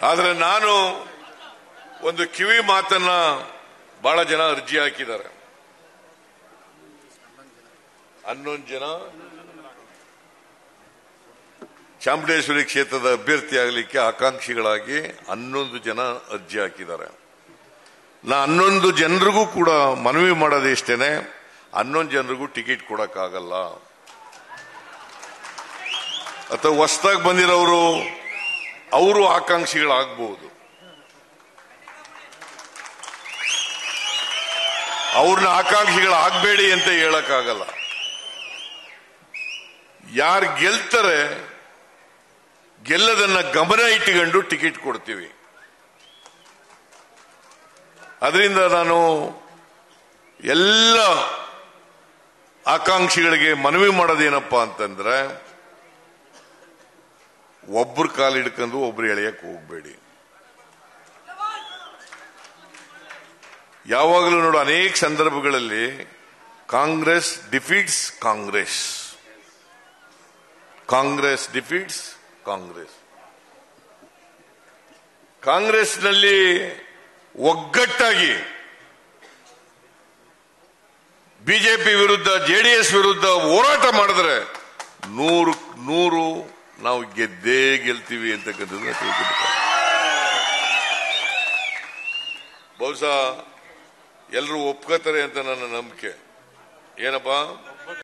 ಆದರೆ ನಾನು ಒಂದು ಕಿವಿ ಮಾತನ್ನ ಬಹಳ ಜನ ಅರ್ಜಿ ಹಾಕಿದ್ದಾರೆ ಹನ್ನೊಂದು ಜನ ಚಾಮುಂಡೇಶ್ವರಿ ಕ್ಷೇತ್ರದ ಅಭ್ಯರ್ಥಿ ಆಗಲಿಕ್ಕೆ ಆಕಾಂಕ್ಷಿಗಳಾಗಿ ಹನ್ನೊಂದು ಜನ ಅರ್ಜಿ ಹಾಕಿದ್ದಾರೆ ನಾ ಹನ್ನೊಂದು ಜನರಿಗೂ ಕೂಡ ಮನವಿ ಮಾಡೋದು ಇಷ್ಟೇನೆ ಹನ್ನೊಂದು ಜನರಿಗೂ ಟಿಕೆಟ್ ಕೊಡಕ್ಕಾಗಲ್ಲ ಅಥವಾ ಹೊಸದಾಗಿ ಬಂದಿರೋರು ಅವರು ಆಕಾಂಕ್ಷಿಗಳಾಗಬಹುದು ಅವ್ರನ್ನ ಆಕಾಂಕ್ಷಿಗಳಾಗಬೇಡಿ ಅಂತ ಹೇಳಕ್ಕಾಗಲ್ಲ ಯಾರು ಗೆಲ್ತಾರೆ ಗೆಲ್ಲದನ್ನ ಗಮನ ಇಟ್ಟುಕೊಂಡು ಟಿಕೆಟ್ ಕೊಡ್ತೀವಿ ಅದರಿಂದ ನಾನು ಎಲ್ಲ ಆಕಾಂಕ್ಷಿಗಳಿಗೆ ಮನವಿ ಮಾಡೋದೇನಪ್ಪಾ ಅಂತಂದ್ರೆ ಒಬ್ರು ಕಾಲು ಹಿಡ್ಕೊಂಡು ಒಬ್ರು ಎಳೆಯಕ್ ಹೋಗ್ಬೇಡಿ ಯಾವಾಗಲೂ ನೋಡು ಅನೇಕ ಸಂದರ್ಭಗಳಲ್ಲಿ ಕಾಂಗ್ರೆಸ್ ಡಿಫೀಟ್ಸ್ ಕಾಂಗ್ರೆಸ್ ಕಾಂಗ್ರೆಸ್ ಡಿಫೀಟ್ಸ್ ಕಾಂಗ್ರೆಸ್ ಕಾಂಗ್ರೆಸ್ನಲ್ಲಿ ಒಗ್ಗಟ್ಟಾಗಿ ಬಿಜೆಪಿ ವಿರುದ್ಧ ಜೆಡಿಎಸ್ ವಿರುದ್ಧ ಹೋರಾಟ ಮಾಡಿದ್ರೆ ನೂರು ನೂರು ನಾವು ಗೆದ್ದೇ ಗೆಲ್ತೀವಿ ಅಂತಕ್ಕಂಥದ್ದನ್ನ ತಿಳ್ಕೊಬೇಕು ಬಹುಶಃ ಎಲ್ಲರೂ ಒಪ್ಕೋತಾರೆ ಅಂತ ನನ್ನ ನಂಬಿಕೆ ಏನಪ್ಪಾ